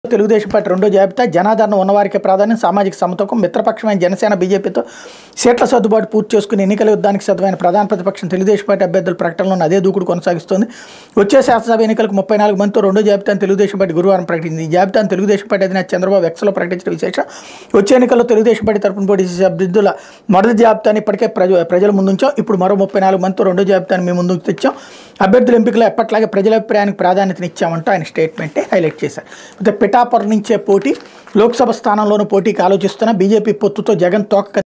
Telugu Desam party రెండో జాబితా జనాదరణ ఉన్నవారికి ప్రాధాన్యం సామాజిక సమతకం మిత్రపక్షమైన జనసేన బీజేపీతో సీట్ల సర్దుబాటు పూర్తి చేసుకుని ఎన్నికల యుద్ధానికి సిద్ధమైన ప్రధాన ప్రతిపక్షం తెలుగుదేశం పార్టీ అభ్యర్థుల ప్రకటనలో అదే దూకుడు కొనసాగిస్తోంది వచ్చే శాసనసభ ఎన్నికలకు ముప్పై నాలుగు మందితో రెండో జాబితాను తెలుగుదేశం పార్టీ గురువారం ప్రకటించింది ఈ జాబితాను తెలుగుదేశం పార్టీ అధినేత చంద్రబాబు ఎక్స్లో ప్రకటించిన విశేషం వచ్చే ఎన్నికల్లో తెలుగుదేశం పార్టీ తరపున పోటీ చేసే అభ్యర్థుల మొదటి జాబితాని ఇప్పటికే ప్రజ ప్రజల ముందుంచాం ఇప్పుడు మరో ముప్పై నాలుగు మందితో రెండో జాబితాను మేము ముందుకు తెచ్చాం అభ్యర్థుల ఎంపికలో ఎప్పట్లాగే ప్రజల అభిప్రాయానికి ప్రాధాన్యతనిచ్చామంటూ ఆయన స్టేట్మెంటే హైలైట్ చేశారు అయితే పిఠాపురం నుంచే పోటీ లోక్సభ స్థానంలోనూ పోటీకి ఆలోచిస్తున్న బీజేపీ పొత్తుతో జగన్ తోక